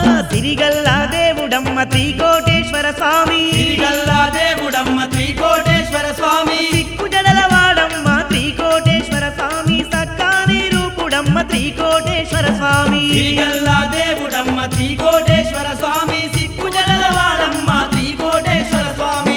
సిరిగల్లా దేవుడమ్మ త్రికోటేశ్వర స్వామి సిరిగల్లా దేవుడమ్మ త్రికోటేశ్వర స్వామి సిక్కుజడల వాడమ్మ త్రికోటేశ్వర స్వామి సక్కాని రూపుడమ్మ త్రికోటేశ్వర స్వామి సిరిగల్లా దేవుడమ్మ త్రికోటేశ్వర స్వామి సిక్కు జడల వాడమ్మ త్రికోటేశ్వర స్వామి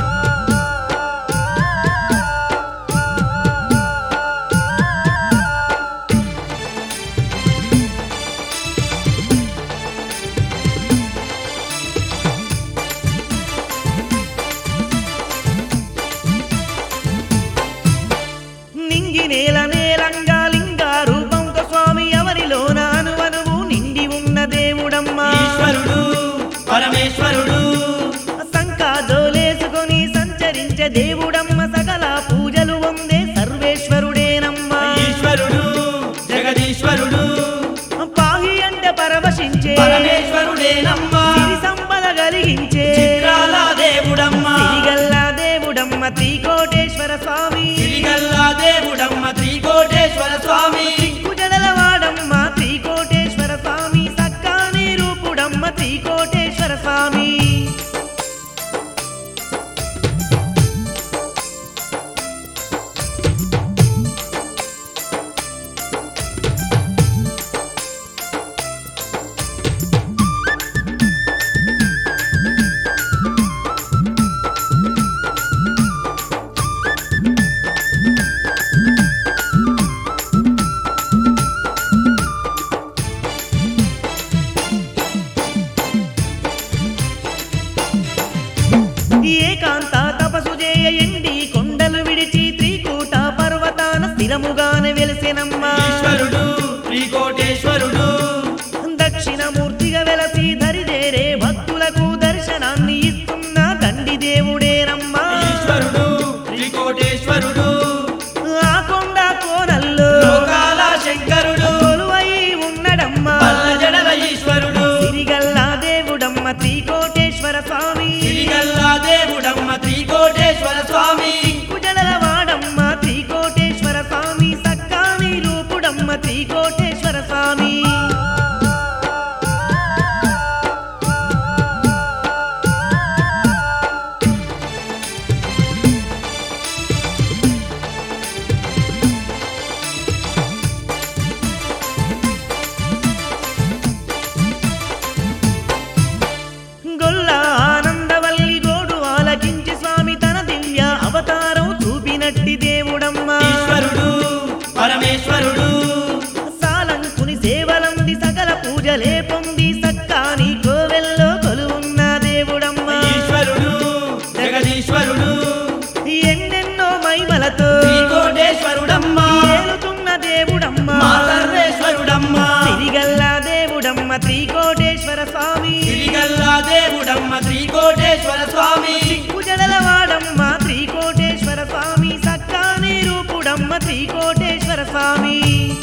నింగి నేల నేలంగా లింగా రూపంతో స్వామి ఎవరిలోన అనువనువు నిండి ఉన్న దేవుడమ్మ ఈశ్వరుడు పరమేశ్వరుడు సంకాజోలేసుకొని సంచరించే దేవుడమ్మ సకల పూజలు వందే సర్వేశ్వరుడేనమ్మ ఈశ్వరుడు జగదీశ్వరుడు పాహి అంటే పరవశించే పరమేశ్వరుడేనమ్మ సిరి సంపద కలిగించే చిత్రాల దేవుడమ్మ సిరిగల్లా దేవుడమ్మ త్రికోటేశ్వర స్వామి సిరిగల్లా దేవుడమ్మ త్రికోటేశ్వర స్వామి కుజడల వాడమ్మ త్రికోటేశ్వర స్వామి సక్కాని రూపుడమ్మ త్రికోటేశ్వర స్వామి ఏకాంత తపసు చేయ ఎండి కొండలు విడిచి త్రికూట పర్వతాన స్థిరముగానే వెలిసెనమ్మ ఈశ్వరుడు త్రికోటేశ్వరుడు దక్షిణమూర్తిగా వెలసి దరిదేరే భక్తులకు దర్శనాన్ని ఇస్తున్న దండి దేవుడేనమ్మ ఈశ్వరుడు త్రికోటేశ్వరుడు ఆ కొండ కోనల్లో లోకాల శంకరుడు కొలువై ఉన్నడమ్మ పల్ల జడల ఈశ్వరుడు సిరిగల్లా దేవుడమ్మ త్రికోటేశ్వర స్వామి సిరిగల్లా దేవుడమ్మ త్రికోటేశ్వర స్వామి కుజడల వాడమ్మ త్రికోటేశ్వర స్వామి సక్కాని రూపుడమ్మ త్రికోటేశ్వర స్వామి గొల్ల ఆనందవల్లి గోడు ఆలకించి స్వామి తన దివ్య అవతారం చూపినట్టి దేవుడమ్మ ఈశ్వరుడు పరమేశ్వరుడు సాలంకుని సేవలంది సకల పూజలే పొంది సక్కాని కోవెల్లో కొలువున్న దేవుడమ్మ ఈశ్వరుడు జగదీశ్వరుడు ఎన్నెన్నో మైమలతో త్రికోటేశ్వరుడమ్మ ఏలుతున్న దేవుడమ్మ మా సర్వేశ్వరుడమ్మ సిరిగల్లా దేవుడమ్మ త్రికోటేశ్వర స్వామి సిరిగల్లా దేవుడమ్మ త్రికోటేశ్వర స్వామి కుజడల వాడమ్మ త్రికోటేశ్వర స్వామి సక్కాని రూపుడమ్మ త్రికోటేశ్వర స్వామి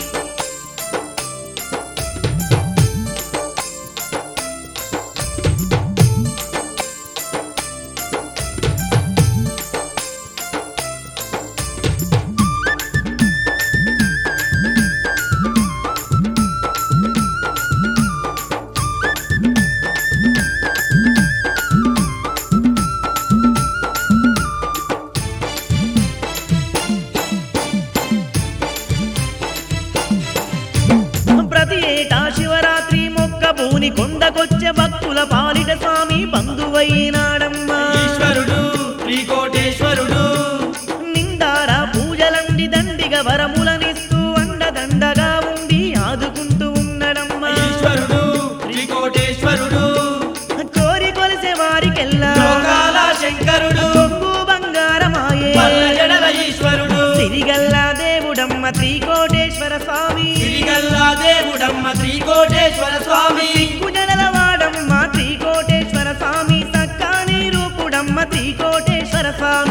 ప్రతి ఏటా శివరాత్రి మొక్క భూని కొండకొచ్చే భక్తుల పాలిట స్వామి బంధువైనాడమ్మా ఈశ్వరుడు త్రికోటేశ్వరుడు నిండార పూజలండి దండిగా వరములనిస్తూ అండదండగా ఉండి ఆదుకుంటూ ఉన్నడమ్మా ఈశ్వరుడు త్రికోటేశ్వరుడు కోరి కొలిసే వారికెల్లా లోకాల శంకరుడు కొంగు బంగారమాయే పల్ల జడల ఈశ్వరుడు సిరిగల్లా దేవుడమ్మ త్రికోటేశ్వర స్వామి సిరిగల్లా దేవుడమ్మ త్రికోటేశ్వర స్వామి కుజడల వాడమ్మ త్రికోటేశ్వర స్వామి సక్కాని రూపుడమ్మ త్రికోటేశ్వర స్వామి